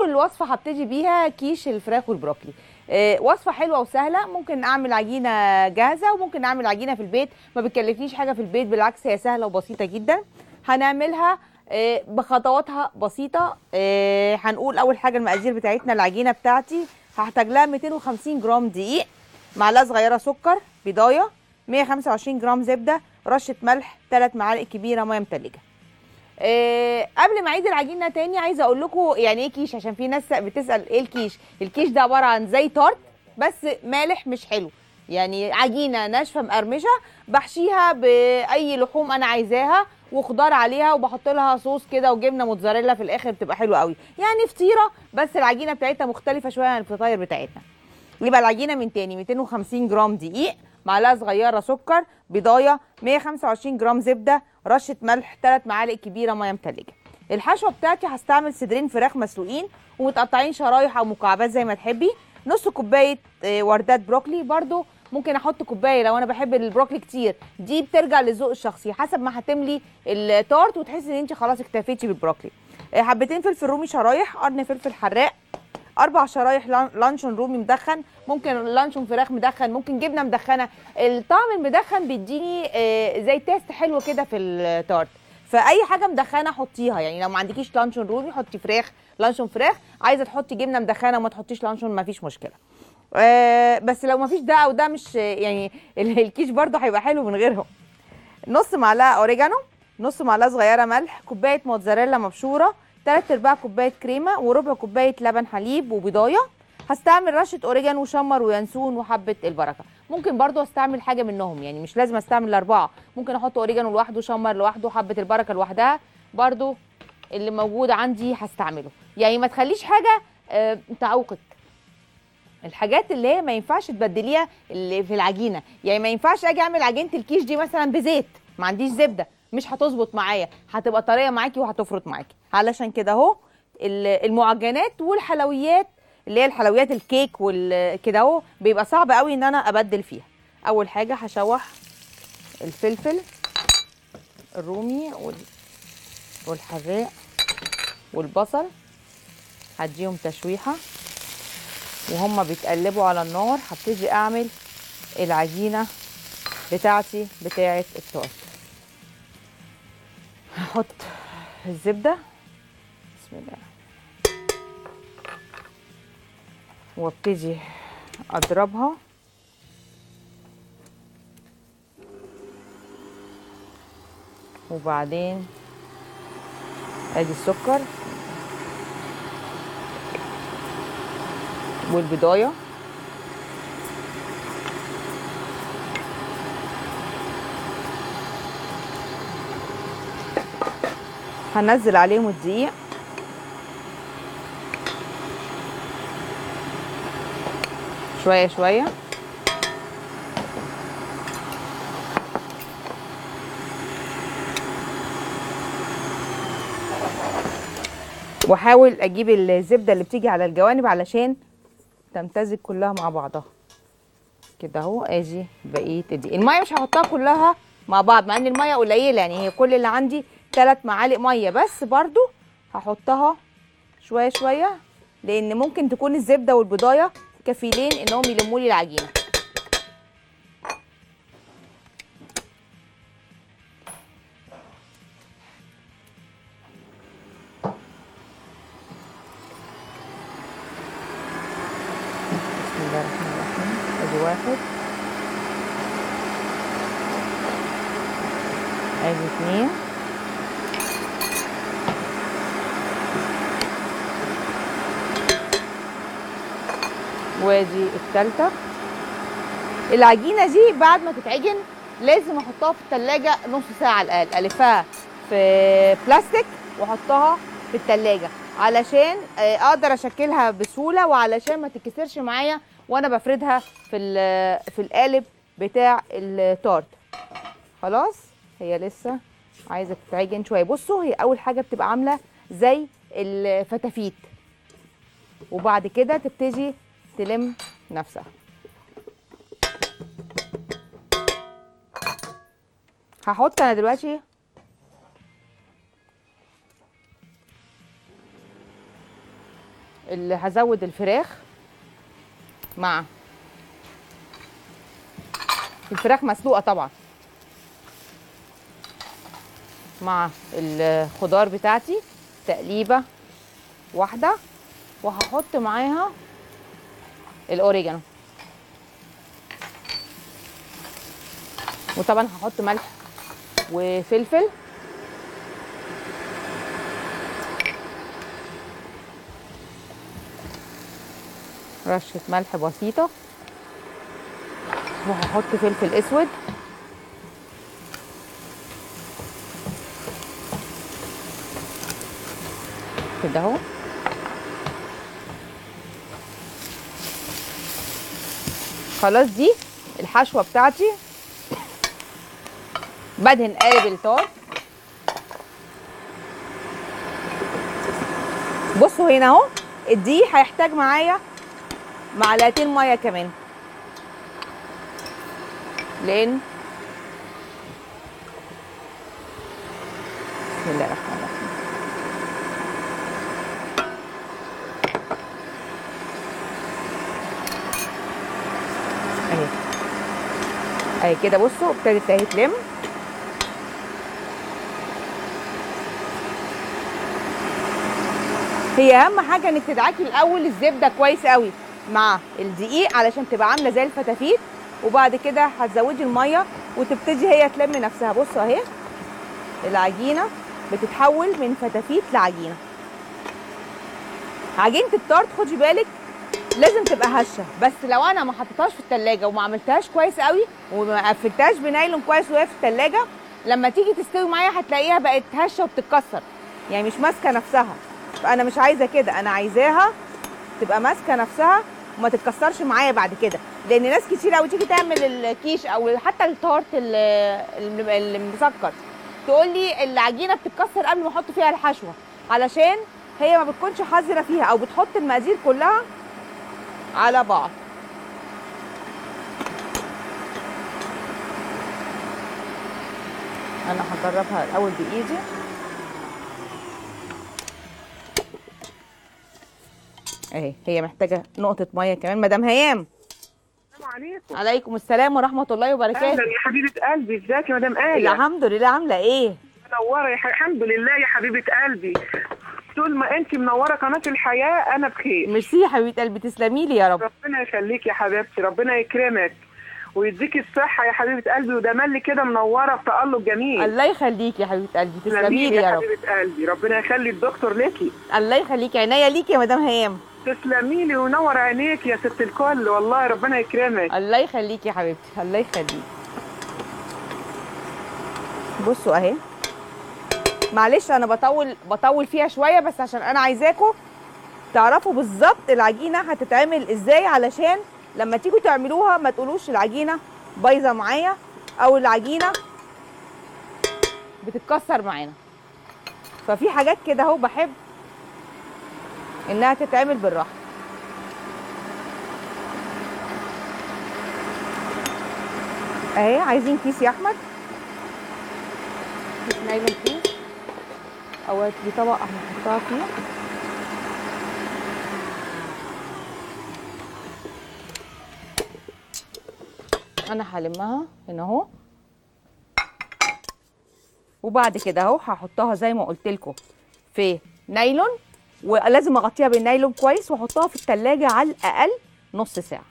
الوصفه هبتدي بيها كيش الفراخ والبروكلي آه، وصفه حلوه وسهله ممكن اعمل عجينه جاهزه وممكن اعمل عجينه في البيت ما بتكلفنيش حاجه في البيت بالعكس هي سهله وبسيطه جدا هنعملها آه، بخطواتها بسيطه آه، هنقول اول حاجه المقادير بتاعتنا العجينه بتاعتي هحتاج لها 250 جرام دقيق معلقه صغيره سكر بيضايه 125 جرام زبده رشه ملح 3 معالق كبيره ميه متلجه آه، قبل ما اعيد العجينه تاني عايزه اقول لكم يعني ايه كيش عشان في ناس بتسال ايه الكيش الكيش ده عباره عن زي تارت بس مالح مش حلو يعني عجينه ناشفه مقرمشه بحشيها باي لحوم انا عايزاها وخضار عليها وبحط لها صوص كده وجبنه موتزاريلا في الاخر بتبقى حلوه قوي يعني فطيره بس العجينه بتاعتها مختلفه شويه عن الفطاير بتاعتنا يبقى العجينه من تاني 250 جرام دقيق معلقه صغيره سكر بيضايه 125 جرام زبده رشه ملح 3 معالق كبيره ميه متلجه الحشوه بتاعتي هستعمل صدرين فراخ مسلوقين ومتقطعين شرايح او مكعبات زي ما تحبي نص كوبايه آه، وردات بروكلي برضو ممكن احط كوبايه لو انا بحب البروكلي كتير دي بترجع للذوق الشخصي حسب ما هتملي التارت وتحسي ان انت خلاص اكتفيتي بالبروكلي آه، حبتين فلفل رومي شرايح قرن فلفل حراق اربع شرايح لان- لانشون رومي مدخن ممكن لانشون فراخ مدخن ممكن جبنه مدخنه الطعم المدخن بيديني آه، زي تيست حلو كده في التارت فاي حاجه مدخنه حطيها يعني لو ما عندكيش لانشون رومي حطي فراخ لانشون فراخ عايزه تحطي جبنه مدخنه وما تحطيش لانشون ما فيش مشكله آه، بس لو ما فيش ده او ده مش يعني ال- الكيش برضه هيبقى حلو من غيرهم نص معلقه اوريجانو نص معلقه صغيره ملح كوبايه موتزاريلا مبشوره تلات ارباع كوبايه كريمه وربع كوبايه لبن حليب وبيضايه هستعمل رشه اوريجانو وشمر وينسون وحبه البركه ممكن برضو استعمل حاجه منهم يعني مش لازم استعمل الاربعه ممكن احط اوريجانو لوحده شمر لوحده حبه البركه لوحدها برضو اللي موجود عندي هستعمله يعني ما تخليش حاجه آه، تعوقك الحاجات اللي هي ما ينفعش تبدليها اللي في العجينه يعني ما ينفعش اجي اعمل عجينه الكيش دي مثلا بزيت ما عنديش زبده مش هتظبط معايا هتبقى طريه معاكي وهتفرط معاكي علشان كده اهو ال- المعجنات والحلويات اللي هي الحلويات الكيك والكده اهو بيبقى صعب قوي ان انا ابدل فيها اول حاجه هشوح الفلفل الرومي وال- والحراق والبصل هديهم تشويحه وهم بيتقلبوا على النار هبتدي اعمل العجينه بتاعتي بتاعه التورت هحط الزبده بسم الله وابتدي اضربها وبعدين ادي السكر والبضايه هنزل عليهم الدقيق شويه شويه واحاول اجيب الزبده اللي بتيجي على الجوانب علشان تمتزج كلها مع بعضها كده اهو ادي بقيه الدقيق الميه مش هحطها كلها مع بعض مع ان الميه قليله يعني هي كل اللي عندي ثلاث معالق ميه بس برضو هحطها شويه شويه لان ممكن تكون الزبده والبضايه كفيلين انهم يلموا لي العجينه بسم الله الرحمن الرحيم ادي واحد ادي اتنين وادي التالتة العجينة دي بعد ما تتعجن لازم احطها في التلاجة نص ساعة على الأقل ألفها في بلاستيك واحطها في التلاجة علشان آه، اقدر اشكلها بسهولة وعلشان ما تتكسرش معايا وانا بفردها في ال- في القالب بتاع التارت خلاص هي لسه عايزه تتعجن شويه بصوا هي اول حاجه بتبقى عامله زي الفتافيت وبعد كده تبتدي تلم نفسها هحط انا دلوقتي اللي هزود الفراخ مع الفراخ مسلوقه طبعا مع الخضار بتاعتي تقليبه واحده وهحط معاها الاوريجانو وطبعا هحط ملح وفلفل رشة ملح بسيطة وهحط فلفل اسود كده اهو خلاص دي الحشوة بتاعتي بدهن قالب الطار بصوا هنا اهو الدقيق هيحتاج معايا معلقتين ميه كمان لان بسم الله الرحمن الرحيم اهي اهي كده بصوا ابتدت اهي تلم هي اهم حاجه انك تدعكي الاول الزبده كويس قوي مع الدقيق علشان تبقى عامله زي الفتافيت وبعد كده هتزودي الميه وتبتدي هي تلم نفسها بصوا اهي العجينه بتتحول من فتافيت لعجينه عجينه التارت خدي بالك لازم تبقى هشه بس لو انا ما حطيتهاش في التلاجة وما عملتهاش كويس قوي وما قفلتهاش بنايلون كويس وهي في التلاجة لما تيجي تستوي معايا هتلاقيها بقت هشه وبتتكسر يعني مش ماسكه نفسها فانا مش عايزه كده انا عايزاها تبقى ماسكه نفسها وما تتكسرش معايا بعد كده لان ناس كتير قوي تيجي تعمل الكيش او حتى التارت ال- ال- المسكر تقول لي العجينه بتتكسر قبل ما احط فيها الحشوه علشان هي ما بتكونش حذره فيها او بتحط المقادير كلها على بعض انا هجربها الاول بايدي اهي هي محتاجه نقطه ميه كمان مدام هيام السلام عليكم عليكم السلام ورحمه الله وبركاته اهلا يا حبيبه قلبي ازيك يا مدام ايه الحمد لله عامله ايه منوره يا ح... الحمد لله يا حبيبه قلبي طول ما انت منوره قناه الحياه انا بخير ميرسي يا حبيبه قلبي تسلمي لي يا رب ربنا يخليك يا حبيبتي ربنا يكرمك ويديك الصحه يا حبيبه قلبي وده ملي كده منوره بتالق جميل الله يخليك يا حبيبه قلبي تسلمي تسلمي لي يا رب حبيبه قلبي ربنا يخلي الدكتور ليكي الله يخليك عينيا ليكي يا مدام هيام تسلمي لي ونور عينيك يا ست الكل والله ربنا يكرمك الله يخليك يا حبيبتي الله يخليك بصوا اهي معلش انا بطول بطول فيها شويه بس عشان انا عايزاكم تعرفوا بالظبط العجينه هتتعمل ازاي علشان لما تيجوا تعملوها ما تقولوش العجينه بايظه معايا او العجينه بتتكسر معانا ففي حاجات كده اهو بحب انها تتعمل بالراحه اهي عايزين كيس يا احمد كيس نايلون كيس او هات لي طبق احنا نحطها فيه انا هلمها هنا اهو وبعد كده اهو هحطها زي ما قلت لكم في نايلون ولازم اغطيها بالنايلون كويس واحطها في التلاجة على الاقل نص ساعه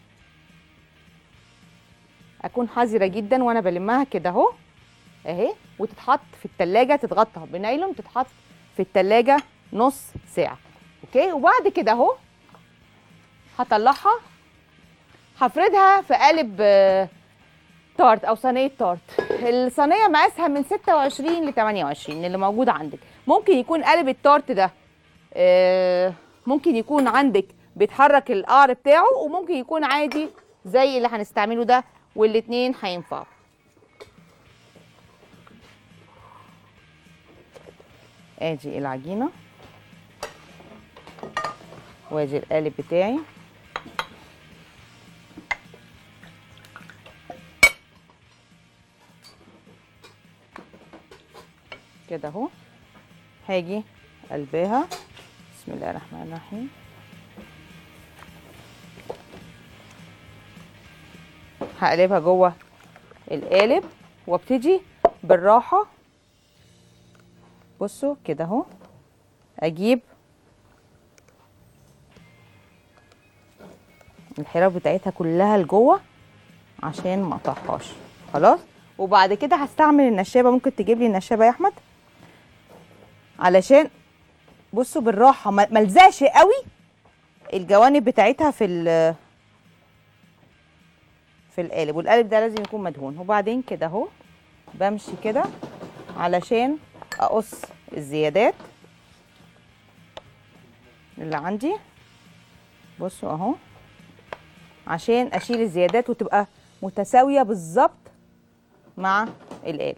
اكون حذره جدا وانا بلمها كده اهو اهي وتتحط في التلاجة تتغطى بنايلون تتحط في التلاجة نص ساعة اوكي وبعد كده اهو هطلعها هفردها في قالب آه، تارت او صينيه تارت الصينيه مقاسها من 26 ل 28 اللي موجود عندك ممكن يكون قالب التارت ده آه، ممكن يكون عندك بيتحرك القعر بتاعه وممكن يكون عادي زي اللي هنستعمله ده والاتنين هينفعوا ادي العجينه وادي القالب بتاعي كده اهو هاجي قلبها بسم الله الرحمن الرحيم هقلبها جوه القالب وابتدي بالراحه بصوا كده اهو اجيب الحراب بتاعتها كلها لجوه عشان ما اقطعهاش خلاص وبعد كده هستعمل النشابه ممكن تجيب لي النشابه يا احمد علشان بصوا بالراحه ما ملزقش قوي الجوانب بتاعتها في ال في القالب والقالب ده لازم يكون مدهون وبعدين كده اهو بمشي كده علشان اقص الزيادات اللي عندي بصوا اهو عشان اشيل الزيادات وتبقى متساويه بالظبط مع القالب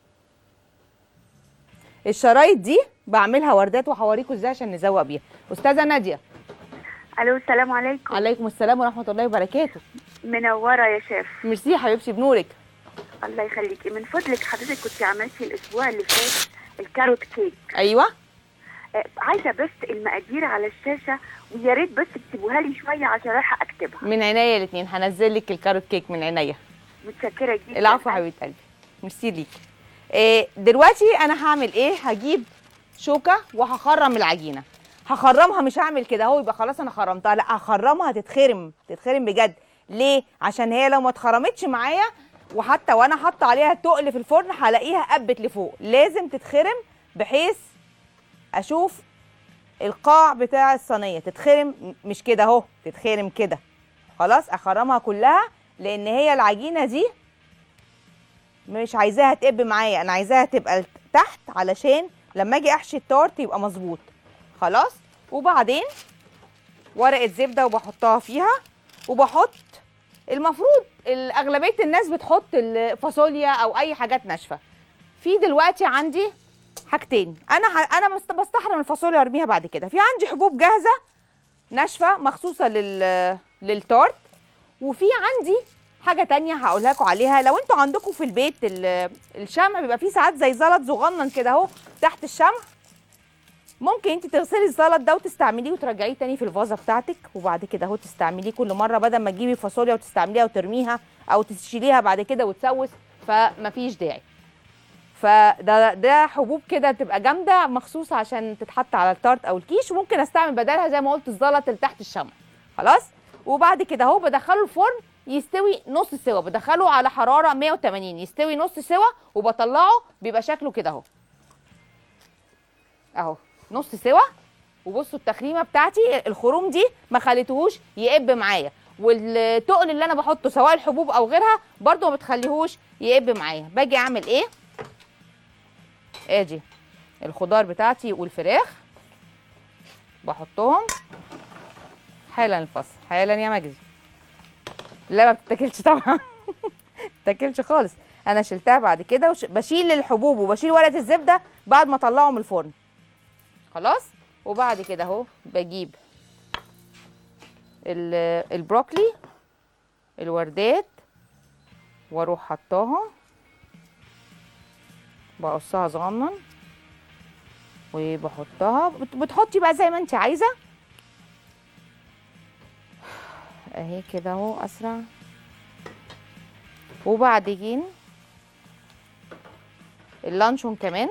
الشرايط دي بعملها وردات وهوريكم ازاي عشان نزوق بيها استاذه ناديه الو السلام عليكم عليكم السلام ورحمه الله وبركاته منوره يا شيف ميرسي يا حبيبتي بنورك الله يخليكي من فضلك حضرتك كنت عملتي الاسبوع اللي فات الكاروت كيك ايوه آه، عايزه بس المقادير على الشاشه ويا ريت بس تكتبوها لي شويه عشان رايحه اكتبها من عينيا الاثنين هنزل لك الكاروت كيك من عينيا متشكره جدا العفو يا حبيبه قلبي ميرسي ليكي إيه دلوقتي انا هعمل ايه هجيب شوكه وهخرم العجينه هخرمها مش هعمل كده اهو يبقى خلاص انا خرمتها لا هخرمها تتخرم تتخرم بجد ليه عشان هي لو ما اتخرمتش معايا وحتى وانا حاطه عليها تقل في الفرن هلاقيها قبت لفوق لازم تتخرم بحيث اشوف القاع بتاع الصينيه تتخرم م- مش كده اهو تتخرم كده خلاص اخرمها كلها لان هي العجينه دي مش عايزاها تقب معايا انا عايزاها تبقى تحت علشان لما اجي احشي التورت يبقى مظبوط خلاص وبعدين ورقه زبده وبحطها فيها وبحط المفروض ال- اغلبيه الناس بتحط الفاصوليا او اي حاجات ناشفه في دلوقتي عندي حاجتين انا ح... انا بست- بستحرم الفاصوليا وارميها بعد كده في عندي حبوب جاهزه ناشفه مخصوصه لل للتورت وفي عندي حاجه تانية هقولها لكم عليها لو انتوا عندكم في البيت ال- الشمع بيبقى فيه ساعات زي زلط صغنن كده اهو تحت الشمع ممكن انت تغسلي الزلط ده وتستعمليه وترجعيه تاني في الفازه بتاعتك وبعد كده اهو تستعمليه كل مره بدل ما تجيبي فاصوليا وتستعمليها وترميها او تشيليها بعد كده وتسوس فمفيش داعي فده ده حبوب كده تبقى جامده مخصوص عشان تتحط على التارت او الكيش وممكن استعمل بدلها زي ما قلت الزلط اللي تحت الشمع خلاص وبعد كده اهو بدخله الفرن يستوي نص سوا بدخله على حراره 180 يستوي نص سوا وبطلعه بيبقى شكله كده اهو اهو نص سوا وبصوا التخريمه بتاعتي الخروم دي ما خليتهوش يقب معايا والتقل اللي انا بحطه سواء الحبوب او غيرها برضو ما بتخليهوش يقب معايا باجي اعمل ايه ادي الخضار بتاعتي والفراخ بحطهم حالا الفصل حالا يا مجدي لا ما بتتاكلش طبعا ما بتتاكلش خالص انا شلتها بعد كده وش... بشيل الحبوب وبشيل ورقه الزبده بعد ما اطلعه من الفرن خلاص وبعد كده اهو بجيب ال- البروكلي الوردات واروح حطاها بقصها صغنن وبحطها بت- بتحطي بقى زي ما انت عايزه اهي كده اهو اسرع وبعدين اللانشون كمان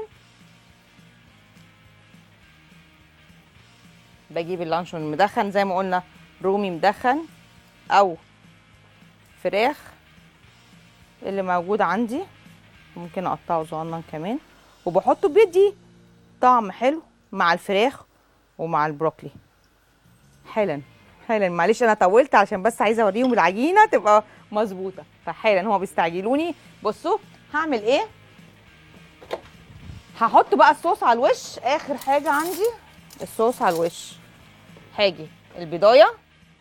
بجيب اللانشون المدخن زي ما قلنا رومي مدخن او فراخ اللي موجود عندي ممكن اقطعه صغنن كمان وبحطه بيدي طعم حلو مع الفراخ ومع البروكلي حالا حالا معلش انا طولت عشان بس عايزه اوريهم العجينه تبقى مظبوطه فحالا هما بيستعجلوني بصوا هعمل ايه هحط بقى الصوص على الوش اخر حاجه عندي الصوص على الوش هاجي البضايه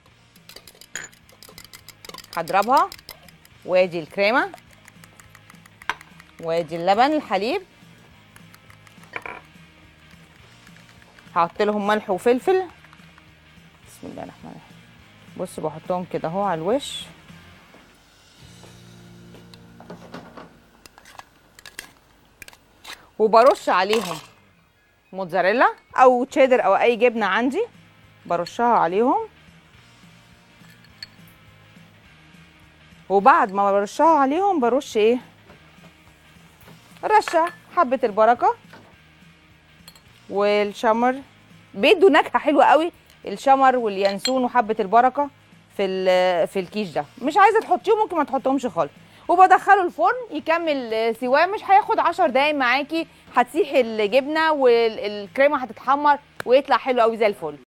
هضربها وادي الكريمه وادي اللبن الحليب هحط لهم ملح وفلفل بسم الله الرحمن الرحيم بص بحطهم كده اهو على الوش وبرش عليهم موتزاريلا او تشيدر او اي جبنه عندي برشها عليهم وبعد ما برشها عليهم برش ايه رشه حبه البركه والشمر بيدوا نكهه حلوه قوي الشمر واليانسون وحبه البركه في ال- في الكيش ده مش عايزه تحطيهم ممكن ما تحطهمش خالص وبدخله الفرن يكمل آه، سواه مش هياخد 10 دقايق معاكي هتسيح الجبنه والكريمه هتتحمر ويطلع حلو قوي زي الفل